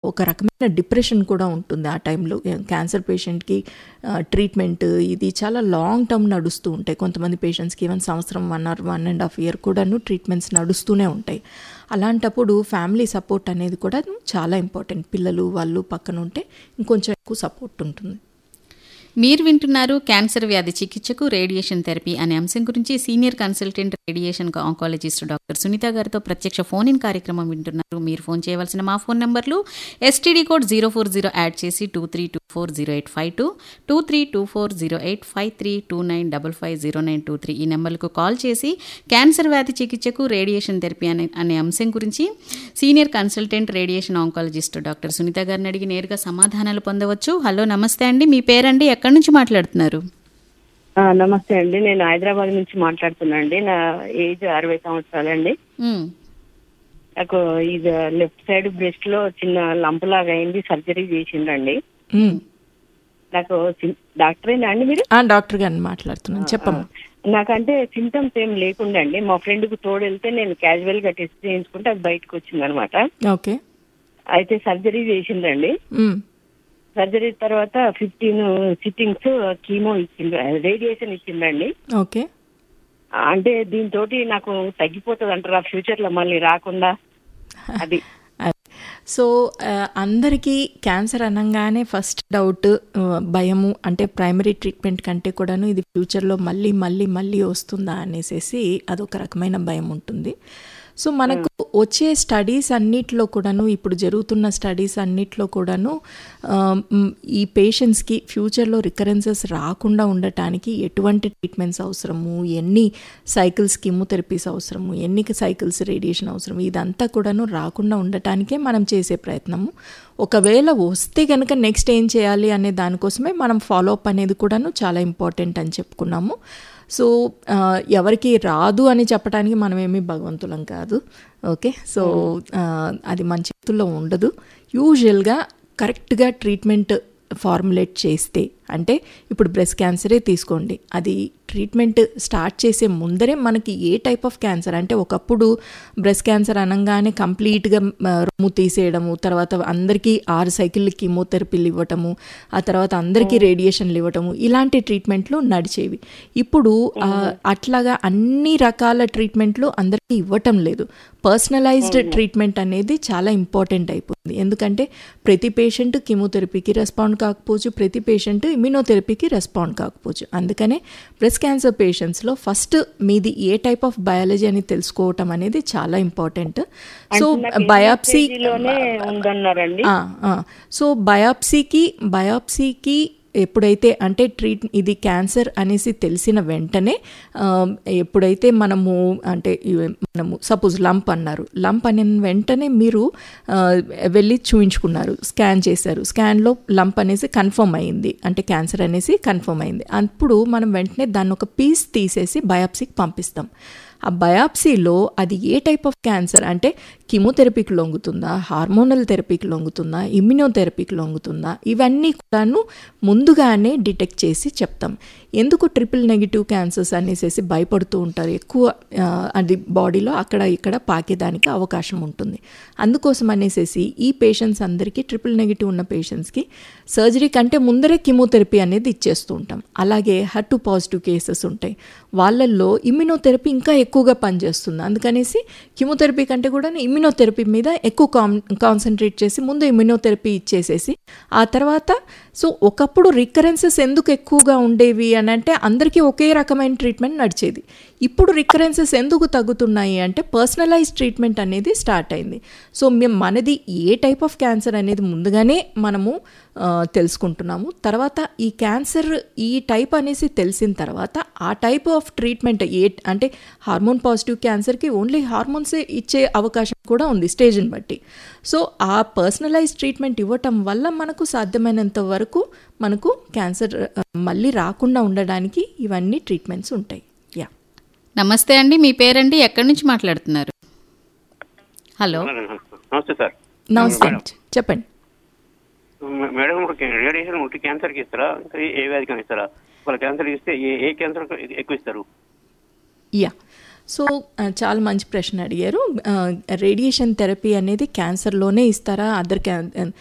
ఒక రకమైన డిప్రెషన్ కూడా ఉంటుంది ఆ టైంలో క్యాన్సర్ పేషెంట్కి ట్రీట్మెంట్ ఇది చాలా లాంగ్ టర్మ్ నడుస్తూ ఉంటాయి కొంతమంది పేషెంట్స్కి ఈవెన్ సంవత్సరం one or one and half year కూడాను ట్రీట్మెంట్స్ నడుస్తూనే ఉంటాయి అలాంటప్పుడు ఫ్యామిలీ సపోర్ట్ అనేది కూడా చాలా ఇంపార్టెంట్ పిల్లలు వాళ్ళు పక్కన ఉంటే ఇంకొంచెం ఎక్కువ సపోర్ట్ ఉంటుంది మీరు వింటున్నారు క్యాన్సర్ వ్యాధి చికిత్సకు రేడియేషన్ థెరపీ అనే అంశం గురించి senior consultant radiation oncologist doctor Sunitha గారితో ప్రత్యక్ష ఫోన్ ఇన్ కార్యక్రమం వింటున్నారు మీరు ఫోన్ చేయవలసిన మా ఫోన్ నంబర్లు STD code zero four zero add చేసి two three two four zero eight five two two three two four zero eight five three two nine double five zero nine two three ఈ నెంబర్లకు call చేసి cancer వ్యాధి చికిత్సకు radiation therapy అనే అనే అంశం గురించి senior consultant radiation oncologist doctor Sunitha గారిని అడిగి నేరుగా సమాధానాలు పొందవచ్చు హలో నమస్తే అండి మీ పేరండి ఎక్కడి నుంచి మాట్లాడుతున్నారు ఆ, నమస్తే అండి నేను హైదరాబాద్ నుంచి మాట్లాడుతున్నా అండి నా ఏజ్ అరవై సంవత్సరాలండి మ్, నాకు ఇది లెఫ్ట్ సైడ్ బ్రెస్ట్ లో చిన్న లంప్ లాగా అయింది సర్జరీ చేసిండండి మ్మ్. నాకు సి- డాక్టరేనా అండి మీరు ఆ, డాక్టర్ గారిని మాట్లాడుతున్నాను చెప్పమ్మా నాకంటే సింటమ్స్ ఏం లేకుండా అండి మా ఫ్రెండ్ కు తోడు వెళ్తే నేను క్యాజువల్ గా టెస్ట్ చేయించుకుంటే అది బయటకు వచ్చింది అనమాట ఓకే అయితే సర్జరీ చేసిండండి మ్మ్. సర్జరీ తర్వాత ఫిఫ్టీన్ సిట్టింగ్స్ కీమో ఇచ్చిండు రేడియేషన్ ఇచ్చిండండి ఓకే అంటే దీంతో నాకు తగ్గిపోతుంది అంటారా ఫ్యూచర్ లో మళ్ళీ రాకుండా అది అది. సో ఆ, అందరికీ క్యాన్సర్ అనగానే ఫస్ట్ డౌట్ ఆ, భయము అంటే ప్రైమరీ ట్రీట్మెంట్ కంటే కూడాను ఇది ఫ్యూచర్లో మళ్ళీ మళ్ళీ మళ్ళీ వస్తుందా అనేసి అదొక రకమైన భయం ఉంటుంది సో మనకు వచ్చే స్టడీస్ అన్నిట్లో కూడాను ఇప్పుడు జరుగుతున్న స్టడీస్ అన్నిట్లో కూడాను ఆ, మ్, ఈ పేషెంట్స్కి ఫ్యూచర్లో రికరెన్సెస్ రాకుండా ఉండటానికి ఎటువంటి ట్రీట్మెంట్స్ అవసరము ఎన్ని సైకిల్స్ కీమోథెరపీస్ అవసరము ఎన్ని సైకిల్స్ రేడియేషన్ అవసరం ఇదంతా కూడాను రాకుండా ఉండటానికే మనం చేసే ప్రయత్నము ఒకవేళ వస్తే కనుక నెక్స్ట్ ఏం చేయాలి అనే దానికోసమే మనం ఫాలో అప్ అనేది కూడాను చాలా ఇంపార్టెంట్ అని చెప్పుకున్నాము సో ఆ, ఎవరికి రాదు అని చెప్పడానికి మనమేమి భగవంతులం కాదు ఓకే సో ఆ, అది మన చేతుల్లో ఉండదు యూజువల్గా కరెక్ట్గా ట్రీట్మెంట్ ఫార్ములేట్ చేస్తే అంటే ఇప్పుడు బ్రెస్ట్ క్యాన్సరే తీసుకోండి అది ట్రీట్మెంట్ స్టార్ట్ చేసే ముందరే మనకి ఏ టైప్ ఆఫ్ క్యాన్సర్ అంటే ఒకప్పుడు బ్రెస్ట్ క్యాన్సర్ అనగానే కంప్లీట్గా రొమ్ము తీసేయడము తర్వాత అందరికీ ఆరు సైకిల్ కీమోథెరపీలు ఇవ్వటము ఆ తర్వాత అందరికీ రేడియేషన్లు ఇవ్వటము ఇలాంటి ట్రీట్మెంట్లు నడిచేవి ఇప్పుడు ఆ, అట్లాగా అన్ని రకాల ట్రీట్మెంట్లు అందరికీ ఇవ్వటం లేదు పర్సనలైజ్డ్ ట్రీట్మెంట్ అనేది చాలా ఇంపార్టెంట్ అయిపోయింది ఎందుకంటే ప్రతి పేషెంట్ కీమోథెరపీకి రెస్పాండ్ కాకపోవచ్చు ప్రతి పేషెంట్ ఇమ్యూనోథెరపీకి రెస్పాండ్ కాకపోవచ్చు అందుకనే బ్రెస్ట్ క్యాన్సర్ పేషెంట్స్లో ఫస్ట్ మీది ఏ టైప్ ఆఫ్ బయాలజీ అని తెలుసుకోవటం అనేది చాలా ఇంపార్టెంట్ సో బయాప్సీ లోనే ఉందన్నారండి ఆ, ఆ. సో బయాప్సీకి బయాప్సీకి ఎప్పుడైతే అంటే ట్రీట్ ఇది క్యాన్సర్ అనేసి తెలిసిన వెంటనే ఆ, ఎప్పుడైతే మనము అంటే ఇవి- మనము సపోజ్ లంప్ అన్నారు లంప్ అనే వెంటనే మీరు ఆ, వెళ్ళి చూయించుకున్నారు స్కాన్ చేశారు స్కాన్లో లంప్ అనేసి కన్ఫర్మ్ అయింది అంటే క్యాన్సర్ అనేసి కన్ఫర్మ్ అయింది అప్పుడు మనం వెంటనే దాన్ని ఒక పీస్ తీసేసి బయాప్సీకి పంపిస్తాం ఆ బయాప్సీలో అది ఏ టైప్ ఆఫ్ క్యాన్సర్ అంటే కీమోథెరపీకి లొంగుతుందా హార్మోనల్ థెరపీకి లొంగుతుందా ఇమ్యూనోథెరపీకి లొంగుతుందా ఇవన్నీ కూడాను ముందుగానే డిటెక్ట్ చేసి చెప్తాం ఎందుకు ట్రిపుల్ నెగిటివ్ క్యాన్సర్స్ అనేసి భయపడుతూ ఉంటారు ఎక్కువ ఆ, అది బాడీలో అక్కడ ఇక్కడ పాకేదానికి అవకాశం ఉంటుంది అందుకోసం అనేసి ఈ పేషెంట్స్ అందరికీ ట్రిపుల్ నెగిటివ్ ఉన్న పేషెంట్స్కి సర్జరీ కంటే ముందరే కీమోథెరపీ అనేది ఇచ్చేస్తూ ఉంటాం అలాగే హర్టు పాజిటివ్ కేసెస్ ఉంటాయి వాళ్ళల్లో ఇమ్యూనోథెరపీ ఇంకా ఎక్కువగా పనిచేస్తుంది అందుకనేసి కీమోథెరపీ కంటే కూడా ఇమ్యూనోథెరపీ మీద ఎక్కువ కాన్ కాన్సన్ట్రేట్ చేసి ముందు ఇమ్యూనోథెరపీ ఇచ్చేసేసి ఆ తర్వాత సో ఒకప్పుడు రికరెన్సెస్ ఎందుకు ఎక్కువగా ఉండేవి అని అంటే అందరికీ ఒకే రకమైన ట్రీట్మెంట్ నడిచేది ఇప్పుడు రికరెన్సెస్ ఎందుకు తగ్గుతున్నాయి అంటే పర్సనలైజ్ ట్రీట్మెంట్ అనేది స్టార్ట్ అయింది సో మేము మనది ఏ టైప్ ఆఫ్ క్యాన్సర్ అనేది ముందుగానే మనము ఆ, తెలుసుకుంటున్నాము తర్వాత ఈ క్యాన్సర్ ఈ టైప్ అనేసి తెలిసిన తర్వాత ఆ టైప్ ఆఫ్ ట్రీట్మెంట్ ఏ అంటే హార్మోన్ పాజిటివ్ క్యాన్సర్కి ఓన్లీ హార్మోన్సే ఇచ్చే అవకాశం కూడా ఉంది స్టేజ్ని బట్టి సో ఆ పర్సనలైజ్ ట్రీట్మెంట్ ఇవ్వటం వల్ల మనకు సాధ్యమైనంత వరకు మనకు క్యాన్సర్ ఆ, మళ్ళీ రాకుండా ఉండడానికి ఇవన్నీ ట్రీట్మెంట్స్ ఉంటాయి యా నమస్తే అండి మీ పేరండి ఎక్కడి నుంచి మాట్లాడుతున్నారు హలో నమస్తే సార్ నమస్తే అండి. చెప్పండి మే- మేడం ఒక రేడియేషన్ ఒకటి క్యాన్సర్కి ఇస్తారా ఇంకా ఏ- ఏ వ్యాధికైనా ఇస్తారా ఒకవేళ క్యాన్సర్ ఇస్తే ఏ ఏ క్యాన్సర్ ఎక్కువ ఇస్తారు యా సో ఆ, చాలా మంచి ప్రశ్న అడిగారు ఆ, రేడియేషన్ థెరపీ అనేది క్యాన్సర్లోనే ఇస్తారా అదర్ క్యాన్